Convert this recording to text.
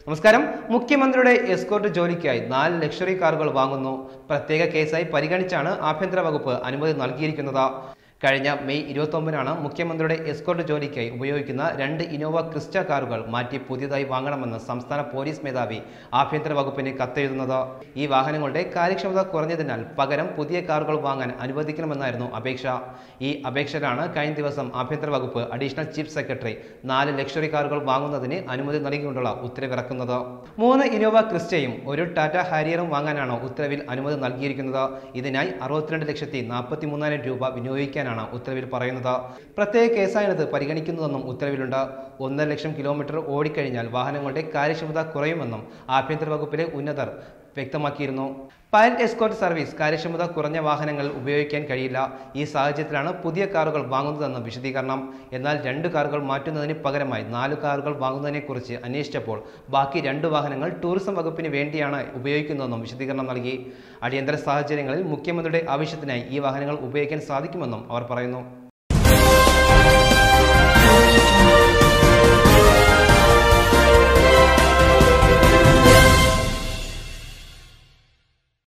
നമസ്കാരം മുഖ്യമന്ത്രിയുടെ എസ്കോർട്ട് ജോലിക്കായി നാല് ലക്ഷറി കാറുകൾ വാങ്ങുന്നു പ്രത്യേക കേസായി പരിഗണിച്ചാണ് ആഭ്യന്തര വകുപ്പ് അനുമതി നൽകിയിരിക്കുന്നത് കഴിഞ്ഞ മെയ് ഇരുപത്തൊമ്പതിനാണ് മുഖ്യമന്ത്രിയുടെ എസ്കോർട്ട് ജോലിക്കായി ഉപയോഗിക്കുന്ന രണ്ട് ഇനോവ ക്രിസ്റ്റ കാറുകൾ മാറ്റി പുതിയതായി വാങ്ങണമെന്ന് സംസ്ഥാന പോലീസ് മേധാവി ആഭ്യന്തര വകുപ്പിന് കത്തെഴുതുന്നത് ഈ വാഹനങ്ങളുടെ കാര്യക്ഷമത കുറഞ്ഞതിനാൽ പകരം പുതിയ കാറുകൾ വാങ്ങാൻ അനുവദിക്കണമെന്നായിരുന്നു അപേക്ഷ ഈ അപേക്ഷയിലാണ് കഴിഞ്ഞ ദിവസം ആഭ്യന്തര വകുപ്പ് അഡീഷണൽ ചീഫ് സെക്രട്ടറി നാല് ലക്ഷറി കാറുകൾ വാങ്ങുന്നതിന് അനുമതി നൽകിക്കൊണ്ടുള്ള ഉത്തരവിറക്കുന്നത് മൂന്ന് ഇനോവ ക്രിസ്റ്റയും ഒരു ടാറ്റ ഹാരിയറും വാങ്ങാനാണ് ഉത്തരവിൽ അനുമതി നൽകിയിരിക്കുന്നത് ഇതിനായി അറുപത്തിരണ്ട് ലക്ഷത്തി നാൽപ്പത്തി മൂന്നായിരം രൂപ വിനിയോഗിക്കാനാണ് ഉത്തരവിൽ പറയുന്നത് പ്രത്യേക കേസാണിത് പരിഗണിക്കുന്നതെന്നും ഉത്തരവിലുണ്ട് ഒന്നര ലക്ഷം കിലോമീറ്റർ ഓടിക്കഴിഞ്ഞാൽ വാഹനങ്ങളുടെ കാര്യക്ഷമത കുറയുമെന്നും ആഭ്യന്തര വകുപ്പിലെ ഉന്നതർ വ്യക്തമാക്കിയിരുന്നു പൈലറ്റ് എസ്കോർട്ട് സർവീസ് കാര്യക്ഷമത കുറഞ്ഞ വാഹനങ്ങൾ ഉപയോഗിക്കാൻ കഴിയില്ല ഈ സാഹചര്യത്തിലാണ് പുതിയ കാറുകൾ വാങ്ങുന്നതെന്ന് വിശദീകരണം എന്നാൽ രണ്ട് കാറുകൾ മാറ്റുന്നതിന് പകരമായി നാല് കാറുകൾ വാങ്ങുന്നതിനെക്കുറിച്ച് അന്വേഷിച്ചപ്പോൾ ബാക്കി രണ്ട് വാഹനങ്ങൾ ടൂറിസം വകുപ്പിന് വേണ്ടിയാണ് ഉപയോഗിക്കുന്നതെന്നും വിശദീകരണം നൽകി അടിയന്തര സാഹചര്യങ്ങളിൽ മുഖ്യമന്ത്രിയുടെ ആവശ്യത്തിനായി ഈ വാഹനങ്ങൾ ഉപയോഗിക്കാൻ സാധിക്കുമെന്നും അവർ പറയുന്നു